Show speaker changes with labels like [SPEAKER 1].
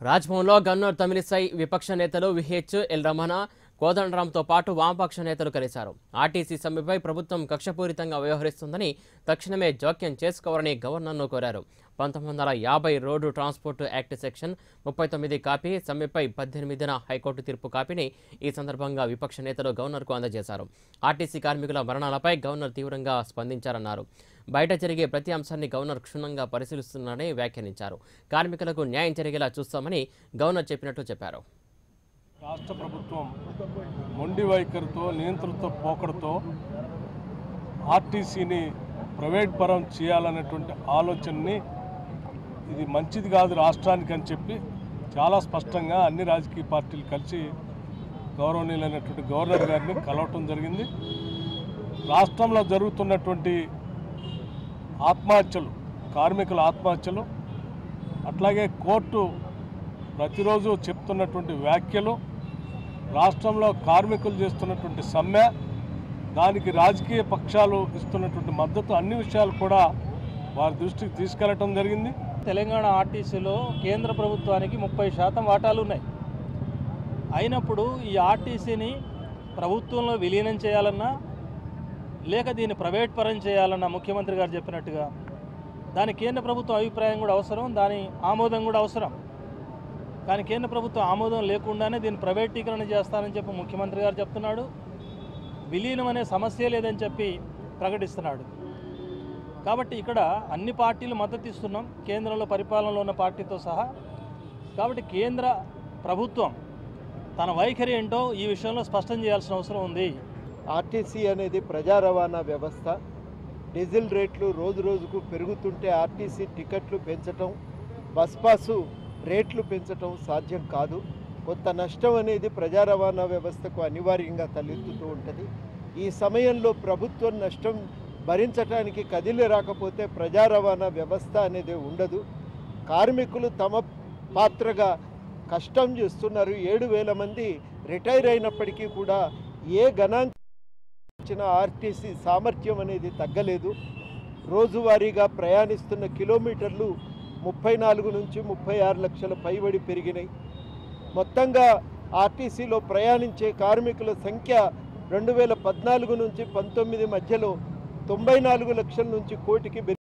[SPEAKER 1] రాజ్భవన్లో gunner Tamilisai విపక్ష నేతలు VH L Ramana కోదండరాంతో పాటు వామపక్ష నేతలు కలిశారు ఆర్టీసీ సమ్మెపై ప్రభుత్వం కక్షపూరితంగా వ్యవహరిస్తుందని తక్షణమే జోక్యం చేసుకోవాలని గవర్నర్ను కోరారు పంతొమ్మిది వందల యాభై రోడ్డు ట్రాన్స్పోర్ట్ యాక్ట్ సెక్షన్ ముప్పై తొమ్మిది కాపీ సమ్మెపై పద్దెనిమిదిన హైకోర్టు తీర్పు కాపీని ఈ సందర్భంగా విపక్ష నేతలు గవర్నర్కు అందజేశారు ఆర్టీసీ కార్మికుల మరణాలపై గవర్నర్ తీవ్రంగా స్పందించారన్నారు బయట జరిగే ప్రతి అంశాన్ని గవర్నర్ క్షుణ్ణంగా పరిశీలిస్తున్నారని వ్యాఖ్యానించారు కార్మికులకు న్యాయం జరిగేలా చూస్తామని గవర్నర్ చెప్పినట్టు చెప్పారు
[SPEAKER 2] రాష్ట్ర ప్రభుత్వం మొండి వైఖరితో నియంత్రణతో పోకడతో ఆర్టీసీని ప్రైవేట్ పరం చేయాలనేటువంటి ఆలోచనని ఇది మంచిది కాదు రాష్ట్రానికి అని చెప్పి చాలా స్పష్టంగా అన్ని రాజకీయ పార్టీలు కలిసి గౌరవనీయులైనటువంటి గవర్నర్ గారిని కలవటం జరిగింది రాష్ట్రంలో జరుగుతున్నటువంటి ఆత్మహత్యలు కార్మికుల ఆత్మహత్యలు అట్లాగే కోర్టు ప్రతిరోజు చెప్తున్నటువంటి వ్యాఖ్యలు రాష్ట్రంలో కార్మికులు చేస్తున్నటువంటి సమ్మె దానికి రాజకీయ పక్షాలు ఇస్తున్నటువంటి మద్దతు అన్ని విషయాలు కూడా వారి దృష్టికి తీసుకెళ్లటం జరిగింది
[SPEAKER 3] తెలంగాణ ఆర్టీసీలో కేంద్ర ప్రభుత్వానికి ముప్పై శాతం వాటాలు ఉన్నాయి అయినప్పుడు ఈ ఆర్టీసీని ప్రభుత్వంలో విలీనం చేయాలన్నా లేక దీన్ని ప్రైవేట్ పరం చేయాలన్నా ముఖ్యమంత్రి గారు చెప్పినట్టుగా దాని కేంద్ర ప్రభుత్వం అభిప్రాయం కూడా అవసరం దాని ఆమోదం కూడా అవసరం కానీ కేంద్ర ప్రభుత్వం ఆమోదం లేకుండానే దీన్ని ప్రైవేటీకరణ చేస్తానని చెప్పి ముఖ్యమంత్రి గారు చెప్తున్నాడు విలీనం అనే సమస్య లేదని చెప్పి ప్రకటిస్తున్నాడు కాబట్టి ఇక్కడ అన్ని పార్టీలు మద్దతు ఇస్తున్నాం కేంద్రంలో పరిపాలనలో ఉన్న పార్టీతో సహా కాబట్టి కేంద్ర ప్రభుత్వం తన వైఖరి ఏంటో ఈ విషయంలో స్పష్టం చేయాల్సిన అవసరం ఉంది
[SPEAKER 4] ఆర్టీసీ అనేది ప్రజా రవాణా వ్యవస్థ డీజిల్ రేట్లు రోజు రోజుకు పెరుగుతుంటే ఆర్టీసీ టికెట్లు పెంచటం బస్ పాసు రేట్లు పెంచటం సాధ్యం కాదు కొంత నష్టం అనేది ప్రజా రవాణా వ్యవస్థకు అనివార్యంగా తలెత్తుతూ ఉంటుంది ఈ సమయంలో ప్రభుత్వం నష్టం భరించటానికి కదిలి రాకపోతే ప్రజా రవాణా వ్యవస్థ అనేది ఉండదు కార్మికులు తమ పాత్రగా కష్టం చేస్తున్నారు ఏడు వేల మంది రిటైర్ అయినప్పటికీ కూడా ఏ గణాంక ఇచ్చిన ఆర్టీసీ సామర్థ్యం అనేది తగ్గలేదు రోజువారీగా ప్రయాణిస్తున్న కిలోమీటర్లు ముప్పై నాలుగు నుంచి ముప్పై ఆరు లక్షల పైబడి పెరిగినాయి మొత్తంగా ఆర్టీసీలో ప్రయాణించే కార్మికుల సంఖ్య రెండు వేల పద్నాలుగు నుంచి పంతొమ్మిది మధ్యలో తొంభై నాలుగు లక్షల నుంచి కోటికి పెరిగి